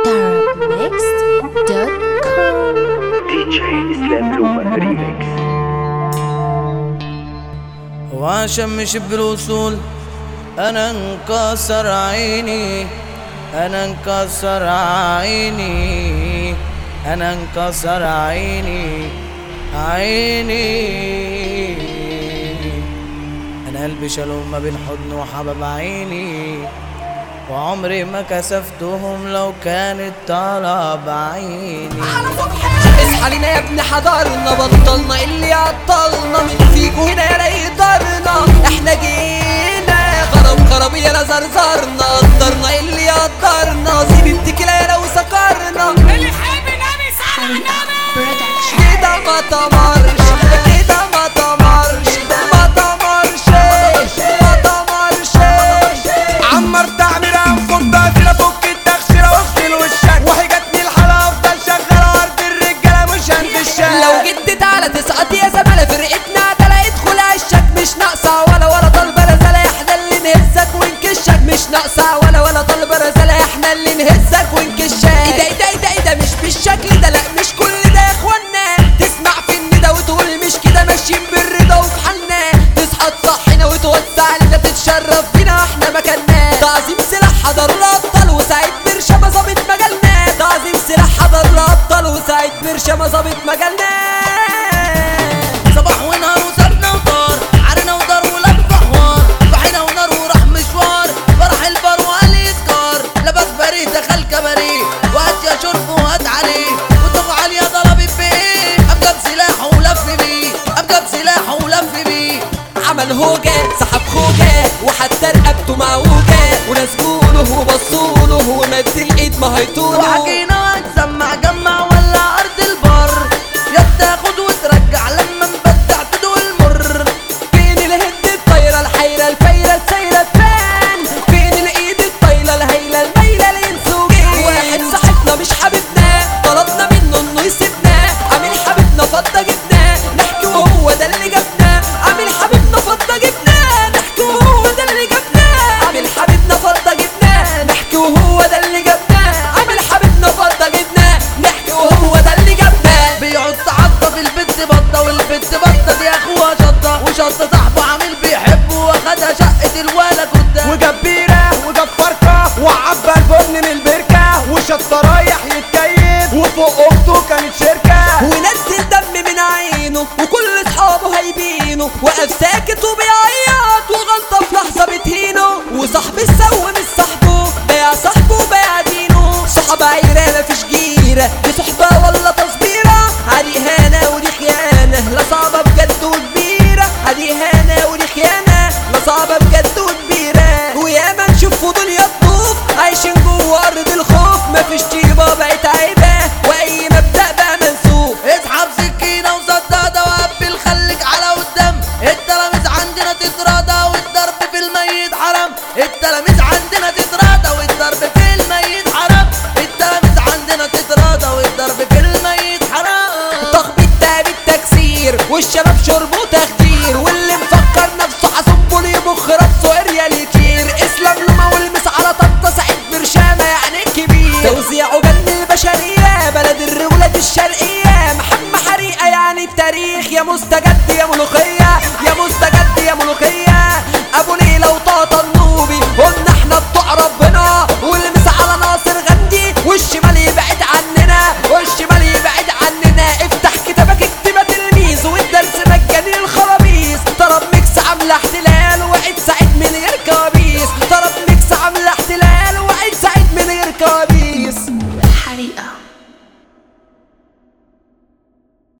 Darabmixed.com DJ Islam Luma Remix واشمش بالوصول انا انكسر عيني انا انكسر عيني انا انكسر عيني عيني انا قلبي شالهم ما بين حضن وحبب عيني وعمري ما كسفتهم لو كانت طلب عيني اصحى لينا يا ابن حضرنا بطلنا اللي عطلنا من فيكو هنا يا يقدرنا احنا جينا خرب خرب يا زرزرنا قدرنا اللي قدرنا سيب التكلا يا لو سكرنا اللي يحب النبي صلى النبي كده ما تمرش كده ما تمرش ما تمرش ما تمرش عمر تعمير انفض بقفل افك التخشيره واغسل وشك وحجتني الحلا افضل شغال ارض الرجاله مش عند الشارع لو جدت على تسقط يا زمالة فرقتنا تلا ادخل عشك مش ناقصة ولا ولا طالبة رزالة احنا اللي نهزك ونكشك مش ناقصة ولا ولا طالبة رزالة احنا اللي نهزك ونكشك ايه ده ايه ده ايه ده ايه ده مش بالشكل ده لا مش كل ده يا اخوانا تسمع في الندى وتقول مش كده ماشيين بالرضا وفي حالنا تصحى تصحينا وتوسع لنا تتشرف فينا احنا مكاننا تعظيم سلاح حضر الابطال وسعيد برشا ما ظابط مجالنا تعظيم سلاح حضر الابطال وسعيد برشا ما ظابط مجالنا صباح ونهار وسابنا وطار عرنا ودار ولبس حوار صحينا ونار وراح مشوار فرح البر وقال يسكر لبس بريد دخل كباريه وهات يا شرب وهات عليه وطغى عليا ضرب بيه ابقى بسلاحه ولف بيه ابقى بسلاحه ولف بيه عمل هوجة سحب خوجة وحتى رقبته معوجة وناس جوله وبصوله ومد الايد ما هيطوله وحكينا وهتسمع جمع ولا ارض البر يا تاخد وترجع لما نبدع تدوق المر فين الهد الطايرة الحيرة الفايرة السايرة تبان فين الايد الطايلة الهايلة المايلة الانسوجين واحد صاحبنا مش حبيبنا طلبنا منه انه يسيبنا عامل حبيبنا فضة جبنا نحكي وهو ده اللي جابنا عامل حبيبنا فضة جبنا نحكي وهو ده اللي جابنا عامل حبيبنا فضة جبنا نحكي وهو ده اللي جابنا عامل حبيبنا فضة جبنا نحكي وهو ده اللي جابنا بيقعد تعطى في البت بطة والبت بطة دي اخوها شطة وشطة صاحبه عامل بيحبه واخدها شقة الولا قدام وجاب بيره وجاب فرقه وعبى البن من البركه وشط رايح يتكيف وفوق اخته كانت شركه ونزل دم من عينه وكل اصحابه هيبينه وقف ساكت وبيعيط وغلطه في لحظه بتهينه وصاحب السو مش صاحبه بايع صاحبه بايع دينه صحبه عيره مفيش جيره دي صحبه ولا تصبيره عادي هانه ودي خيانه لا صعبه بجد وكبيره عادي هانه ودي خيانه لا صعبه بجد وكبيره وياما نشوف في دنيا الطوف عايشين جوه ارض الخوف مفيش طيبه بقت عيبه واي مبدا بقى منسوب اسحب سكينة وصدادة وقبل خليك على قدام التلاميذ عندنا تتراضى والضرب في الميت حرام التلاميذ عندنا تتراضى والضرب في الميت حرام التلاميذ عندنا تتراضى والضرب في الميت حرام تخبيط ده بالتكسير والشباب شربه تخدير واللي مفكر نفسه حاسب لي مخ راسه اريال يطير اسلام لما والمس على طنطا سعيد برشامه يعني كبير توزيعه جن البشريه بلد الرولاد الشرقيه محمد حريقه يعني التاريخ يا مستجد يا ملوخيه يا مستجد يا ملوخيه ابو ليلى وطاطا النوبي قلنا احنا بتوع ربنا والمس على ناصر غندي والشمال يبعد عننا والشمال يبعد عننا افتح كتابك اكتبها تلميذ والدرس مجاني للخرابيس طرب ميكس عامله احتلال وعيد سعيد من غير كوابيس طرب ميكس عامله احتلال وعيد سعيد من غير كوابيس